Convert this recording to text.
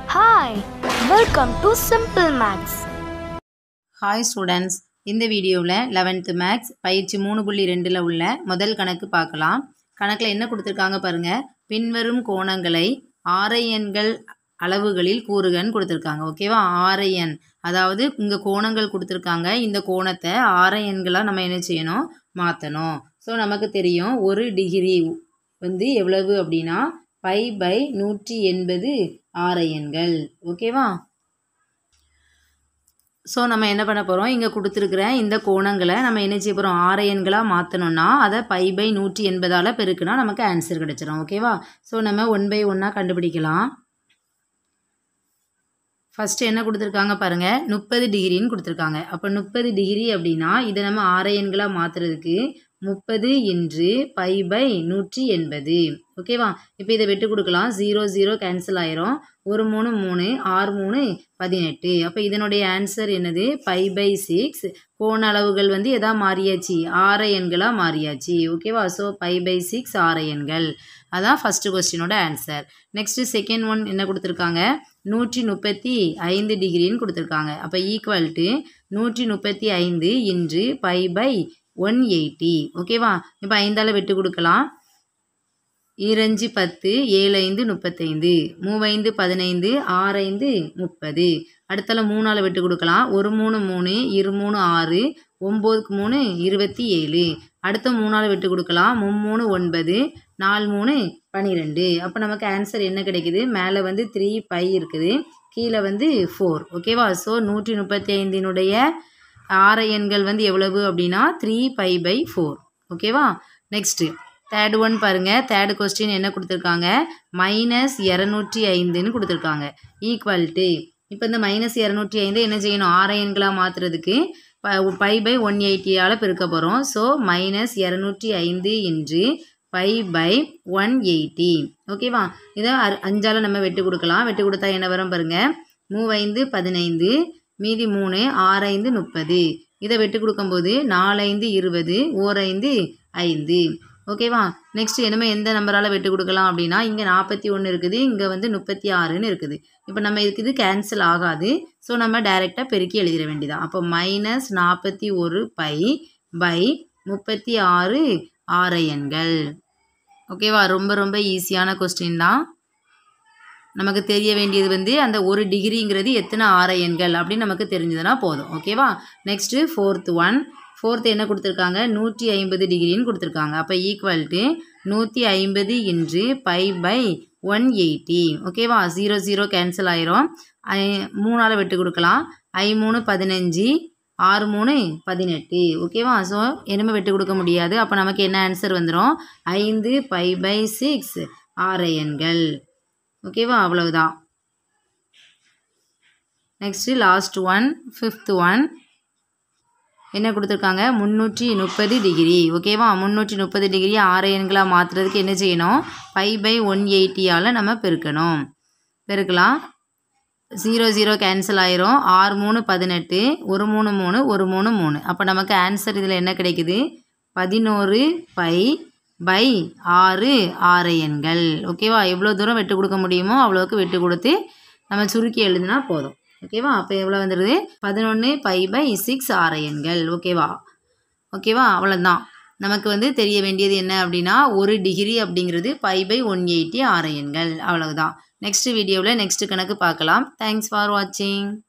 Hi, welcome to Simple Maths. Hi students இந்த வீடியோவில் eleventh maths பயிற்சி மூணு புள்ளி ரெண்டில் உள்ள முதல் கணக்கு பார்க்கலாம் கணக்கில் என்ன கொடுத்துருக்காங்க பாருங்கள் பின்வரும் கோணங்களை ஆரையன்கள் அளவுகளில் கூறுகன்னு கொடுத்துருக்காங்க ஓகேவா ஆரையன் அதாவது இங்கே கோணங்கள் கொடுத்துருக்காங்க இந்த கோணத்தை ஆரையன்களாக நம்ம என்ன செய்யணும் மாற்றணும் ஸோ நமக்கு தெரியும் ஒரு டிகிரி வந்து எவ்வளவு அப்படின்னா பை பை நூற்றி எண்பது ஆரையன்கள் ஓகேவா ஸோ நம்ம என்ன பண்ண போகிறோம் இங்கே கொடுத்துருக்குற இந்த கோணங்களை நம்ம என்ன செய்ய போகிறோம் ஆரையன்களாக மாற்றணும்னா அதை பை பை நூற்றி எண்பதால் பெருக்குனா நமக்கு ஆன்சர் கிடச்சிரும் ஓகேவா ஸோ நம்ம ஒன் பை ஒன்னாக கண்டுபிடிக்கலாம் ஃபஸ்ட்டு என்ன கொடுத்துருக்காங்க பாருங்கள் முப்பது டிகிரின்னு கொடுத்துருக்காங்க அப்போ முப்பது டிகிரி அப்படின்னா இதை நம்ம ஆரையன்களாக மாற்றுறதுக்கு முப்பது இன்று பை பை நூற்றி எண்பது ஓகேவா இப்போ இதை விட்டு கொடுக்கலாம் ஜீரோ ஜீரோ கேன்சல் ஆயிரும் ஒரு மூணு மூணு ஆறு மூணு பதினெட்டு அப்போ இதனுடைய ஆன்சர் என்னது பை பை சிக்ஸ் கோண அளவுகள் வந்து எதா மாறியாச்சு ஆரை எண்களாக மாறியாச்சு ஓகேவா ஸோ பை பை சிக்ஸ் ஆரை எண்கள் அதான் ஃபஸ்ட்டு கொஸ்டினோட ஆன்சர் நெக்ஸ்ட்டு செகண்ட் ஒன் என்ன கொடுத்துருக்காங்க நூற்றி முப்பத்தி ஐந்து டிகிரின்னு கொடுத்துருக்காங்க அப்போ ஈக்குவல் டு நூற்றி முப்பத்தி ஐந்து இன்று பை பை ஒன் எயிட்டி ஓகேவா இப்போ ஐந்தால் வெட்டு கொடுக்கலாம் ஈரஞ்சு பத்து ஏழு ஐந்து முப்பத்தைந்து மூவைந்து பதினைந்து ஆறைந்து முப்பது அடுத்தால மூணால் வெட்டு கொடுக்கலாம் ஒரு மூணு மூணு இரு மூணு ஆறு ஒம்போதுக்கு மூணு இருபத்தி ஏழு அடுத்த மூணால் வெட்டு கொடுக்கலாம் மும்மூணு ஒன்பது நாலு மூணு பன்னிரெண்டு அப்போ நமக்கு ஆன்சர் என்ன கிடைக்குது மேலே வந்து த்ரீ பை இருக்குது கீழே வந்து ஃபோர் ஓகேவா ஸோ நூற்றி முப்பத்தி ஐந்தினுடைய ஆற எண்கள் வந்து எவ்வளவு அப்படின்னா த்ரீ பை பை ஃபோர் ஓகேவா நெக்ஸ்ட்டு தேர்ட் ஒன் பாருங்கள் தேர்ட் கொஸ்டின் என்ன கொடுத்துருக்காங்க மைனஸ் இரநூற்றி ஐந்துன்னு கொடுத்துருக்காங்க ஈக்குவல் டு இப்போ இந்த மைனஸ் இரநூற்றி ஐந்து என்ன செய்யணும் ஆற எண்களாக மாற்றுறதுக்கு பை பை ஒன் எயிட்டியால் பெருக்க போகிறோம் ஸோ மைனஸ் இரநூற்றி ஐந்து இன்று பை பை ஒன் எயிட்டி ஓகேவா இதை அஞ்சால் நம்ம வெட்டு கொடுக்கலாம் வெட்டு கொடுத்தா என்ன வரும் பாருங்கள் மூவைந்து பதினைந்து மீதி மூணு ஆறைந்து முப்பது இதை வெட்டு கொடுக்கும்போது நாலைந்து இருபது ஓரைந்து ஐந்து ஓகேவா நெக்ஸ்ட் இனிமேல் எந்த நம்பரால் வெட்டு கொடுக்கலாம் அப்படின்னா இங்கே நாற்பத்தி ஒன்று இருக்குது இங்கே வந்து முப்பத்தி ஆறுன்னு இருக்குது இப்போ நம்ம இதுக்கு இது கேன்சல் ஆகாது ஸோ நம்ம டைரெக்டாக பெருக்கி எழுதிட வேண்டியதான் அப்போ மைனஸ் நாற்பத்தி ஒரு பை பை முப்பத்தி ஆறு ஆரையன்கள் ஓகேவா ரொம்ப ரொம்ப ஈஸியான கொஸ்டின் தான் நமக்கு தெரிய வேண்டியது வந்து அந்த ஒரு டிகிரிங்கிறது எத்தனை ஆரையன்கள் அப்படின்னு நமக்கு தெரிஞ்சதுன்னா போதும் ஓகேவா நெக்ஸ்ட்டு ஃபோர்த் ஒன் ஃபோர்த்து என்ன கொடுத்துருக்காங்க நூற்றி ஐம்பது டிகிரின்னு கொடுத்துருக்காங்க அப்போ ஈக்குவல் டு நூற்றி ஐம்பது இன்று பை பை ஒன் எயிட்டி ஓகேவா ஜீரோ ஜீரோ கேன்சல் ஆயிரும் ஐ மூணால் வெட்டு கொடுக்கலாம் ஐ மூணு பதினஞ்சு ஆறு மூணு பதினெட்டு ஓகேவா ஸோ இனிமேல் வெட்டு கொடுக்க முடியாது அப்போ நமக்கு என்ன ஆன்சர் வந்துடும் ஐந்து பை பை சிக்ஸ் ஆரையன்கள் ஓகேவா அவ்வளவுதான் next last one fifth one என்ன கொடுத்துருக்காங்க முந்நூற்றி முப்பது டிகிரி ஓகேவா முந்நூற்றி முப்பது டிகிரி ஆறு எண்களாக மாற்றுறதுக்கு என்ன செய்யணும் பை பை ஒன் எயிட்டியால் நம்ம பெருக்கணும் பெருக்கலாம் ஜீரோ ஜீரோ கேன்சல் ஆயிரும் ஆறு மூணு பதினெட்டு ஒரு மூணு மூணு ஒரு மூணு மூணு அப்போ நமக்கு ஆன்சர் இதில் என்ன கிடைக்குது பதினோரு பை பை ஆறு ஆறு எண்கள் ஓகேவா எவ்வளோ தூரம் வெட்டு கொடுக்க முடியுமோ அவ்வளோக்கு வெட்டு கொடுத்து நம்ம சுருக்கி எழுதுனா போதும் ஓகேவா அப்போ எவ்வளோ வந்துடுது பதினொன்று பை பை சிக்ஸ் ஆறு எண்கள் ஓகேவா ஓகேவா அவ்வளோதான் நமக்கு வந்து தெரிய வேண்டியது என்ன அப்படின்னா ஒரு டிகிரி அப்படிங்கிறது பை பை ஒன் எயிட்டி ஆறு எண்கள் அவ்வளவுதான் நெக்ஸ்ட் வீடியோவில் நெக்ஸ்ட் கணக்கு பார்க்கலாம் தேங்க்ஸ் ஃபார் வாட்சிங்